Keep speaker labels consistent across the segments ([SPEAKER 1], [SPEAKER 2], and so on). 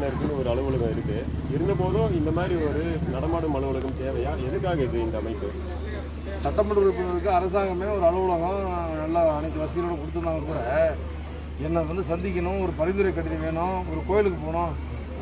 [SPEAKER 1] உறுப்பினருக்குன்னு ஒரு அலுவலகம் இருக்கு இருந்த போதும் இந்த மாதிரி ஒரு நடமாடும் அலுவலகம் தேவையா எதுக்காக இது இந்த அமைப்பு
[SPEAKER 2] சட்டமன்ற உறுப்பினருக்கு அரசாங்கமே ஒரு அலுவலகம் நல்லா அனைத்து வசதிகளோட கொடுத்துருந்தாங்க கூட என்னை வந்து சந்திக்கணும் ஒரு பரிந்துரை கடிதம் வேணும் ஒரு கோயிலுக்கு போகணும்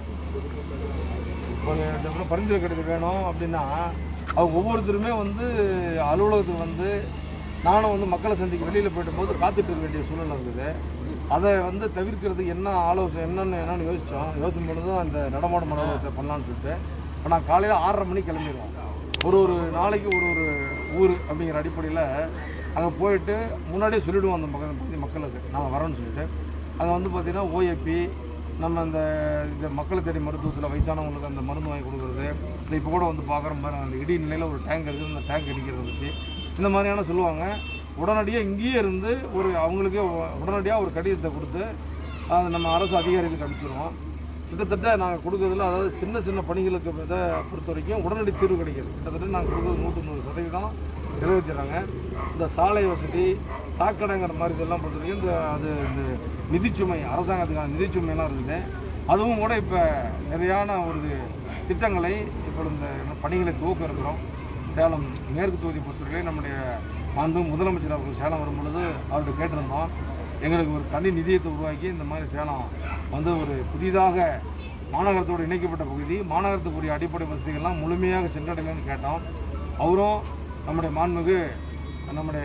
[SPEAKER 2] ஒரு ரெண்டு பேரும் பரிந்துரை கடிதம் வேணும் அப்படின்னா அவங்க ஒவ்வொருத்தருமே வந்து அலுவலகத்துக்கு வந்து நானும் வந்து மக்களை சந்திக்க வெளியில் போயிட்ட போது காத்துட்டு இருக்க வேண்டிய சூழ்நிலை இருந்தது அதை வந்து தவிர்க்கிறதுக்கு என்ன ஆலோசனை என்னென்னு என்னென்னு யோசித்தோம் யோசிக்கும் பொழுது தான் இந்த நடமாடும் அலுவலகத்தை பண்ணலான்னு சொல்லிட்டு இப்போ நான் காலையில் ஆறரை மணிக்கு கிளம்பிடுவோம் ஒரு ஒரு நாளைக்கு ஒரு ஒரு ஊர் அப்படிங்கிற அடிப்படையில் அங்கே போயிட்டு முன்னாடியே சொல்லிவிடுவோம் அந்த மக்கள் பகுதி மக்களுக்கு நாங்கள் வரோன்னு சொல்லிட்டு அங்கே வந்து பார்த்திங்கன்னா ஓஏபி நம்ம அந்த இந்த மக்களை தேடி மருத்துவத்தில் வயசானவங்களுக்கு அந்த மருந்து வாங்கி கொடுக்குறது இந்த இப்போ கூட வந்து பார்க்குற மாதிரி அந்த இடி நிலையில் ஒரு டேங்க் இருக்குது அந்த டேங்க் அடிக்கிறத பற்றி இந்த மாதிரியான சொல்லுவாங்க உடனடியாக இங்கேயே இருந்து ஒரு அவங்களுக்கே உ- உடனடியாக ஒரு கடிதத்தை கொடுத்து அது நம்ம அரசு அதிகாரிகளுக்கு அனுப்பிச்சிடுவோம் கிட்டத்தட்ட நாங்கள் கொடுக்கறதுல அதாவது சின்ன சின்ன பணிகளுக்கு இதை பொறுத்த வரைக்கும் உடனடி தீர்வு கிடைக்கிறது கிட்டத்தட்ட நாங்கள் கொடுக்குறது நூற்றி நூறு சதவீதம் நிறைவேற்றிடுறாங்க இந்த சாலை வசதி சாக்கடைங்கிற மாதிரி இதெல்லாம் பொறுத்த வரைக்கும் இந்த அது இந்த நிதிச்சுமை அரசாங்கத்துக்கான நிதிச்சுமையெல்லாம் இருக்குது அதுவும் கூட இப்போ நிறையான ஒரு திட்டங்களை இப்போ இந்த பணிகளை துவக்க இருக்கிறோம் சேலம் மேற்கு தொகுதி பொறுத்தவரை நம்முடைய மாண்பு முதலமைச்சர் அவர்கள் சேலம் வரும் பொழுது அவர்கிட்ட கேட்டிருந்தோம் எங்களுக்கு ஒரு தனி நிதியத்தை உருவாக்கி இந்த மாதிரி சேலம் வந்து ஒரு புதிதாக மாநகரத்தோடு இணைக்கப்பட்ட பகுதி மாநகரத்துக்குரிய அடிப்படை வசதிகள்லாம் முழுமையாக சென்றடையலன்னு கேட்டோம் அவரும் நம்முடைய மாண்புமிகு நம்முடைய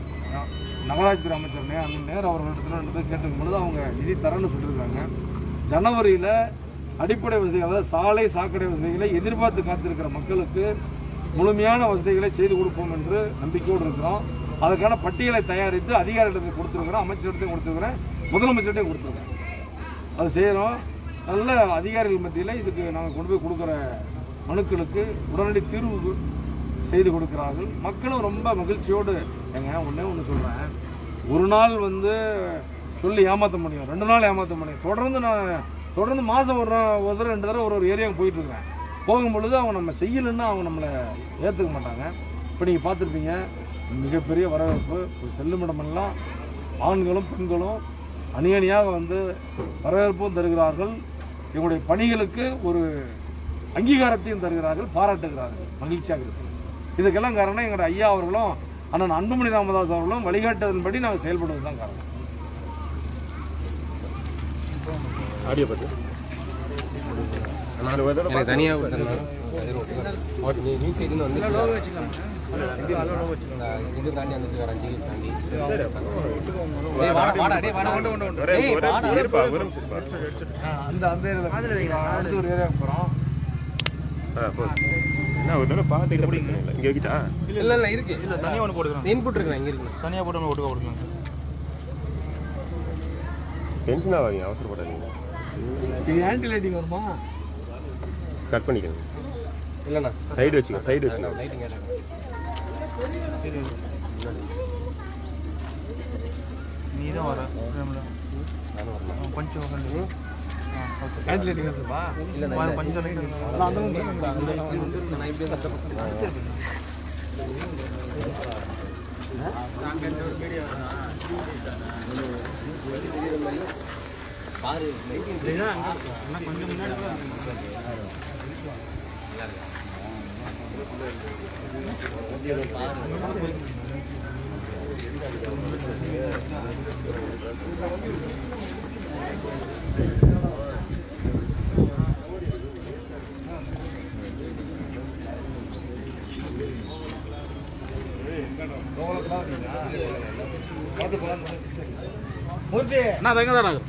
[SPEAKER 2] ந- நகராட்சித்துறை அமைச்சர் நே நேர் அவர்களிடத்துல ரெண்டு பேர் கேட்டிருக்கும் பொழுது அவங்க நிதி தரேன்னு சொல்லியிருக்காங்க ஜனவரியில் அடிப்படை வசதிகள் அதாவது சாலை சாக்கடை வசதிகளை எதிர்பார்த்து காத்திருக்கிற மக்களுக்கு முழுமையான வசதிகளை செய்து கொடுப்போம் என்று நம்பிக்கையோடு இருக்கிறோம் அதுக்கான பட்டியலை தயாரித்து அதிகாரிகளுக்கு கொடுத்துருக்குறோம் அமைச்சர்கிட்டையும் கொடுத்துருக்குறேன் முதலமைச்சர்கிட்டையும் கொடுத்துருக்கேன் அது செய்கிறோம் நல்ல அதிகாரிகள் மத்தியில் இதுக்கு நாங்கள் கொண்டு போய் கொடுக்குற மனுக்களுக்கு உடனடி தீர்வு செய்து கொடுக்கிறார்கள் மக்களும் ரொம்ப மகிழ்ச்சியோடு ஏங்க ஒன்றே ஒன்று சொல்கிறேன் ஒரு நாள் வந்து சொல்லி ஏமாற்ற முடியும் ரெண்டு நாள் ஏமாற்ற முடியும் தொடர்ந்து நான் தொடர்ந்து மாதம் ஒரு நா- ஒரு தடவை ரெண்டு தடவை ஒரு ஒரு ஏரியாவுக்கு போயிட்டு இருக்கேன் போகும் பொழுது அவங்க நம்ம செய்யலைன்னா அவங்க நம்மளை ஏற்றுக்க மாட்டாங்க இப்போ நீங்கள் பார்த்துருப்பீங்க மிகப்பெரிய வரவேற்பு ஒரு செல்லுமிடமெல்லாம் ஆண்களும் பெண்களும் அணி அணியாக வந்து வரவேற்பும் தருகிறார்கள் எங்களுடைய பணிகளுக்கு ஒரு அங்கீகாரத்தையும் தருகிறார்கள் பாராட்டுகிறார்கள் மகிழ்ச்சியாக இருக்கு இதுக்கெல்லாம் காரணம் எங்களுடைய ஐயா அவர்களும் அண்ணன் அன்புமணி ராமதாஸ் அவர்களும் வழிகாட்டுவதன்படி நாங்கள் செயல்படுவது தான் காரணம்
[SPEAKER 1] ஆடியோ பற்றி நாலு பேர்
[SPEAKER 3] எனக்கு தனியாக நீ நீ சைடுன்னு வந்து இது தாண்டி வந்துட்டு வரேன் ஜிஹெச் தாண்டி டேய் வாடா வாடா டேய் வாடா டேய் வாடா
[SPEAKER 1] இருப்பா ஒரு நிமிஷம் இருப்பா.
[SPEAKER 2] அந்த அந்த ஏரியாவில் அடுத்து ஒரு ஏரியாவுக்கு போகிறோம்
[SPEAKER 1] ஆ, போதும். என்ன ஒரு தடவை பார்த்துக்கிட்ட பிரச்சனை இல்லை இங்கே வைக்கிட்டா
[SPEAKER 3] இல்ல இல்ல இருக்கு
[SPEAKER 4] இல்ல தனியா ஒன்று போட்டுக்கிறேன்
[SPEAKER 3] இன்புட் இருக்கு இங்க இருக்கு
[SPEAKER 4] தனியா போட்டு ஒன்று ஒட்டுக்க போட்டுக்கலாம்
[SPEAKER 1] டென்ஷன் ஆகாதீங்க அவசரப்படாதீங்க
[SPEAKER 2] இது ஆன்டி லைட்டிங் வருமா
[SPEAKER 1] கட் பண்ணிக்கோங்க
[SPEAKER 3] இல்லண்ணா
[SPEAKER 1] சைடு வச்சுக்கோங்க சைடு வச்சுக்கோங்க
[SPEAKER 3] லைட்டிங் கேட்டாங்க
[SPEAKER 4] நீ தான் வர ஃப்ரேமில் பஞ்சு வந்து
[SPEAKER 2] ஆன்டி லைட்டிங் வருதுப்பா
[SPEAKER 4] பஞ்சு
[SPEAKER 2] அதான் அந்த மாதிரி
[SPEAKER 3] நான் இப்படி கஷ்டப்பட்டேன்
[SPEAKER 2] மூர்த்தி
[SPEAKER 4] நான் தங்க தான்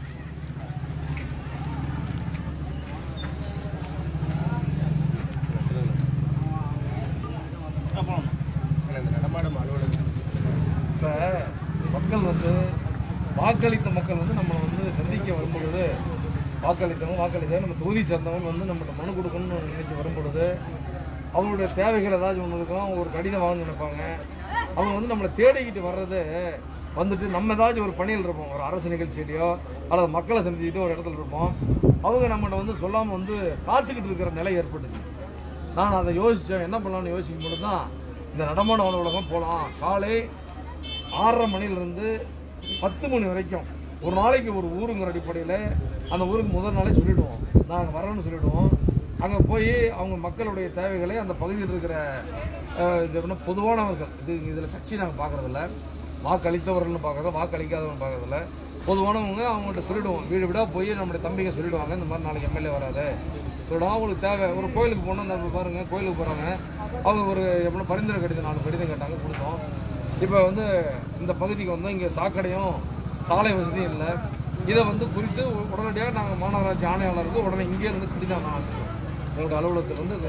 [SPEAKER 3] இந்த நடமாடும் அலுவலகம்
[SPEAKER 2] இப்போ மக்கள் வந்து வாக்களித்த மக்கள் வந்து நம்மளை வந்து சந்திக்க வரும்பொழுது வாக்களித்தவங்க வாக்களித்த நம்ம தொகுதி சேர்ந்தவங்க வந்து நம்மகிட்ட மனு கொடுக்கணும்னு நினைச்சு வரும்பொழுது அவங்களுடைய தேவைகள் ஏதாச்சும் ஒன்று இருக்கும் ஒரு கடிதம் வாங்கணும்னு நினைப்பாங்க அவங்க வந்து நம்மளை தேடிக்கிட்டு வர்றது வந்துட்டு நம்ம ஏதாச்சும் ஒரு பணியில் இருப்போம் ஒரு அரசு நிகழ்ச்சியிலையோ அல்லது மக்களை சந்திச்சுட்டு ஒரு இடத்துல இருப்போம் அவங்க நம்மகிட்ட வந்து சொல்லாமல் வந்து காத்துக்கிட்டு இருக்கிற நிலை ஏற்பட்டுச்சு நான் அதை யோசித்தேன் என்ன பண்ணலாம்னு யோசிக்கும் பொழுது தான் இந்த நடமாட அலுவலகம் போகலாம் காலை ஆறரை மணிலேருந்து பத்து மணி வரைக்கும் ஒரு நாளைக்கு ஒரு ஊருங்கிற அடிப்படையில் அந்த ஊருக்கு முதல் நாளே சொல்லிடுவோம் நாங்கள் வரோன்னு சொல்லிடுவோம் அங்கே போய் அவங்க மக்களுடைய தேவைகளை அந்த பகுதியில் இருக்கிற அஹ், இது என்ன பொதுவானவர்கள் இது இதில் கட்சி நாங்கள் பார்க்குறதில்ல வாக்களித்தவர்கள்னு பார்க்குறத வாக்களிக்காதவங்க பார்க்குறதில்ல பொதுவானவங்க அவங்கள்ட்ட சொல்லிடுவோம் வீடு வீடாக போய் நம்முடைய தம்பிங்க சொல்லிடுவாங்க இந்த மாதிரி நாளைக்கு எம்எல்ஏ வராது சொல்லிடுவோம் அவங்களுக்கு தேவை ஒரு கோயிலுக்கு போனோம் அந்த பாருங்க கோயிலுக்கு போகிறாங்க அவங்க ஒரு எவ்வளோ பரிந்துரை கடிதம் நாலு கடிதம் கேட்டாங்க கொடுத்தோம் இப்போ வந்து இந்த பகுதிக்கு வந்து இங்கே சாக்கடையும் சாலை வசதியும் இல்லை இதை வந்து குறித்து உ- உடனடியாக நாங்கள் மாநகராட்சி ஆணையாளருக்கு உடனே இங்கே இருந்து கடிதம் அனுப்பிச்சிடுவோம் எங்களுடைய அலுவலகத்தில் வந்து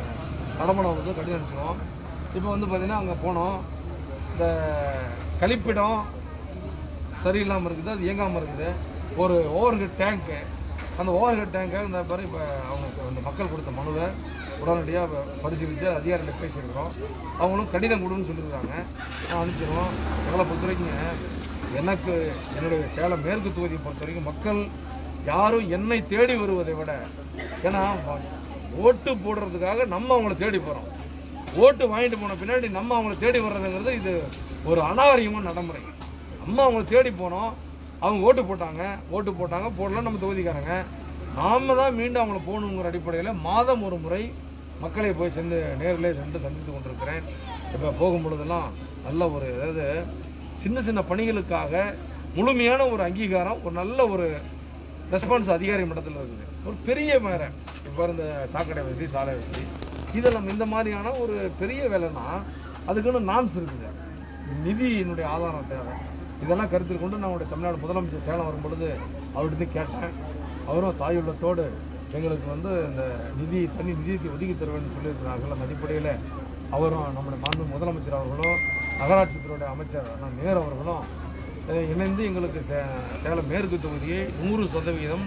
[SPEAKER 2] கடமடம் வந்து கடிதம் அனுப்பிச்சிடுவோம் இப்போ வந்து பார்த்தீங்கன்னா அங்கே போனோம் இந்த கழிப்பிடம் சரியில்லாமல் இருக்குது அது இயங்காமல் இருக்குது ஒரு ஓவர்ஹெட் டேங்க்கு அந்த ஓவர்ஹெட் டேங்கை இந்த மாதிரி இப்போ அவங்க அந்த மக்கள் கொடுத்த மனுவை உடனடியாக பரிசீலித்து அதிகாரிகிட்ட பேசியிருக்கிறோம் அவங்களும் கடிதம் கொடுன்னு சொல்லியிருக்காங்க நான் அனுப்பிச்சிடுவோம் எங்களை பொறுத்த வரைக்குங்க எனக்கு என்னுடைய சேலம் மேற்கு தொகுதியை பொறுத்த வரைக்கும் மக்கள் யாரும் என்னை தேடி வருவதை விட ஏன்னா ஓட்டு போடுறதுக்காக நம்ம அவங்கள தேடி போகிறோம் ஓட்டு வாங்கிட்டு போன பின்னாடி நம்ம அவங்கள தேடி வர்றதுங்கிறது இது ஒரு அநாகரிகமான நடைமுறை நம்ம அவங்கள தேடி போனோம் அவங்க ஓட்டு போட்டாங்க ஓட்டு போட்டாங்க போடலாம் நம்ம தொகுதிக்காரங்க நாம தான் மீண்டும் அவங்கள போகணுங்கிற அடிப்படையில் மாதம் ஒரு முறை மக்களை போய் சென்று நேரிலே சென்று சந்தித்து கொண்டிருக்கிறேன் இப்போ போகும் பொழுதெல்லாம் நல்ல ஒரு அதாவது சின்ன சின்ன பணிகளுக்காக முழுமையான ஒரு அங்கீகாரம் ஒரு நல்ல ஒரு ரெஸ்பான்ஸ் அதிகாரி மட்டத்தில் இருக்குது ஒரு பெரிய மேரை இப்போ இந்த சாக்கடை வசதி சாலை வசதி இதெல்லாம் இந்த மாதிரியான ஒரு பெரிய வேலைன்னா அதுக்குன்னு நாம்ஸ் இருக்குது நிதியினுடைய ஆதாரம் தேவை இதெல்லாம் கருத்தில் கொண்டு நம்முடைய தமிழ்நாடு முதலமைச்சர் சேலம் வரும் பொழுது அவர்கிட்ட கேட்டேன் அவரும் தாயுள்ளத்தோடு எங்களுக்கு வந்து இந்த நிதி தனி நிதியத்தை ஒதுக்கி தருவேன்னு சொல்லியிருக்கிறார்கள் அந்த அடிப்படையில் அவரும் நம்முடைய மாண்பு முதலமைச்சர் அவர்களும் நகராட்சித்துறையுடைய அமைச்சர் அண்ணா நேரு அவர்களும் அஹ், இணைந்து எங்களுக்கு சே- சேலம் மேற்கு தொகுதியை நூறு சதவீதம்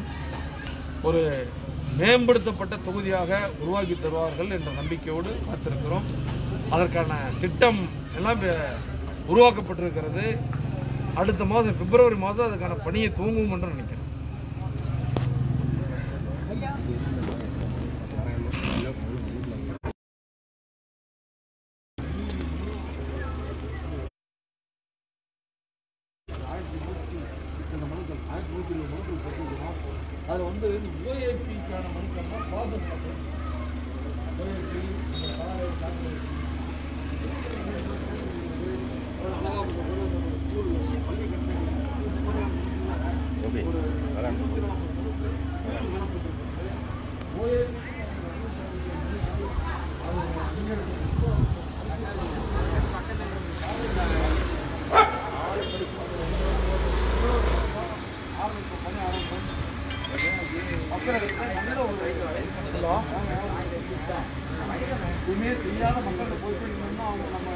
[SPEAKER 2] ஒரு மேம்படுத்தப்பட்ட தொகுதியாக உருவாக்கி தருவார்கள் என்ற நம்பிக்கையோடு காத்திருக்கிறோம் அதற்கான திட்டம் எல்லாம் இப்ப உருவாக்கப்பட்டிருக்கிறது அடுத்த மாதம் பிப்ரவரி மாதம் அதுக்கான பணியை துவங்கும் என்று நினைக்கிறேன் அது வந்து ஓஏபிக்கான மனுக்கள்னா ப்ராசஸ் பண்ணுறோம் ஓஏபி இந்த சாலை சாக்கடை எதுவுமே செய்யாத மக்கள்கிட்ட போய் போய் நின்னோம்னா அவங்க நம்ம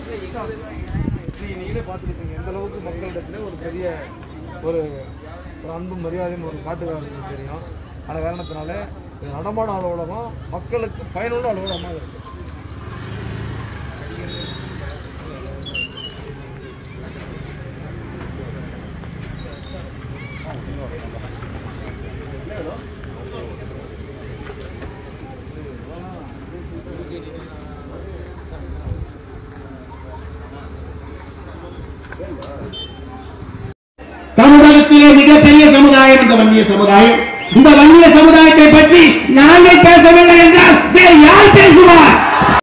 [SPEAKER 2] நீ நீங்களே பார்த்துருக்கீங்க எந்த அளவுக்கு மக்களிடத்துல ஒரு பெரிய ஒரு ஒரு அன்பு மரியாதையும் ஒரு காட்டுகிறார்கள் தெரியும் அந்த காரணத்தினால இது நடமாட அலுவலகம் மக்களுக்கு பயனுள்ள அலுவலகமாக இருக்கு
[SPEAKER 5] தமிழகத்திலே மிகப்பெரிய சமுதாயம் இந்த வன்னிய சமுதாயம் இந்த வன்னிய சமுதாயத்தை பற்றி நாங்கள் பேசவில்லை என்றால் வேறு யார் பேசுவார்